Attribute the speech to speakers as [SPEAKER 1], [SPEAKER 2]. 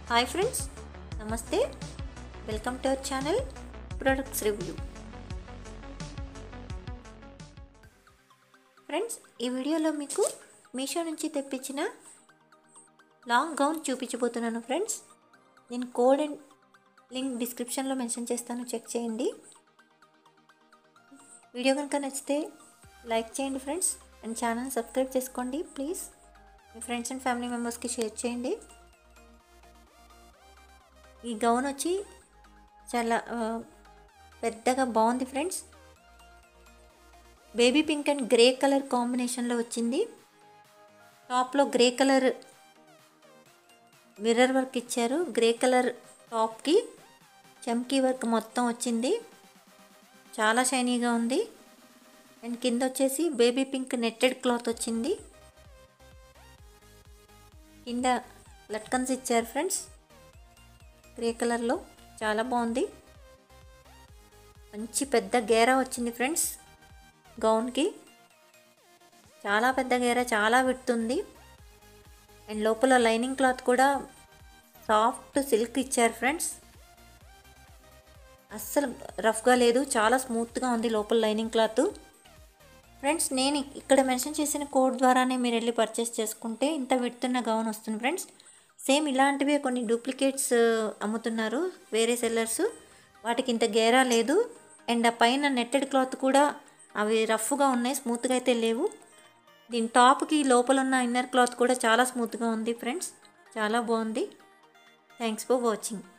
[SPEAKER 1] hi friends నమస్తే welcome to our channel products review friends ఈ వీడియోలో మీకు మీషో నుంచి తెప్పించిన లాంగ్ గౌన్ చూపించబోతున్నాను ఫ్రెండ్స్ నేను కోడ్ అండ్ లింక్ డిస్క్రిప్షన్లో మెన్షన్ చేస్తాను చెక్ చేయండి వీడియో కనుక నచ్చితే లైక్ చేయండి ఫ్రెండ్స్ అండ్ ఛానల్ సబ్స్క్రైబ్ చేసుకోండి ప్లీజ్ మీ ఫ్రెండ్స్ అండ్ ఫ్యామిలీ మెంబర్స్కి షేర్ చేయండి ఈ గౌన్ వచ్చి చాలా ఆ, పెద్దగా బాగుంది friends baby pink and grey colour కాంబినేషన్లో వచ్చింది టాప్లో గ్రే కలర్ మిర్రర్ వర్క్ ఇచ్చారు గ్రే కలర్ టాప్కి చమ్కీ వర్క్ మొత్తం వచ్చింది చాలా షైనీగా ఉంది అండ్ కింద వచ్చేసి బేబీ పింక్ నెట్టెడ్ క్లాత్ వచ్చింది కింద లట్కన్స్ ఇచ్చారు ఫ్రెండ్స్ గ్రే కలర్లో చాలా బాగుంది మంచి పెద్ద గేరా వచ్చింది ఫ్రెండ్స్ గౌన్కి చాలా పెద్ద గేరా చాలా విడుతుంది అండ్ లోపల లైనింగ్ క్లాత్ కూడా సాఫ్ట్ సిల్క్ ఇచ్చారు ఫ్రెండ్స్ అస్సలు రఫ్గా లేదు చాలా స్మూత్గా ఉంది లోపల లైనింగ్ క్లాత్ ఫ్రెండ్స్ నేను ఇక్కడ మెన్షన్ చేసిన కోడ్ ద్వారానే మీరు వెళ్ళి పర్చేస్ చేసుకుంటే ఇంత విడుతున్న గౌన్ వస్తుంది ఫ్రెండ్స్ సేమ్ ఇలాంటివే కొన్ని డూప్లికేట్స్ అమ్ముతున్నారు వేరే సెల్లర్స్ వాటికి ఇంత గేరా లేదు అండ్ ఆ పైన నెట్టెడ్ క్లాత్ కూడా అవి రఫ్గా ఉన్నాయి స్మూత్గా అయితే లేవు దీని టాప్కి లోపల ఉన్న ఇన్నర్ క్లాత్ కూడా చాలా స్మూత్గా ఉంది ఫ్రెండ్స్ చాలా బాగుంది థ్యాంక్స్ ఫర్ వాచింగ్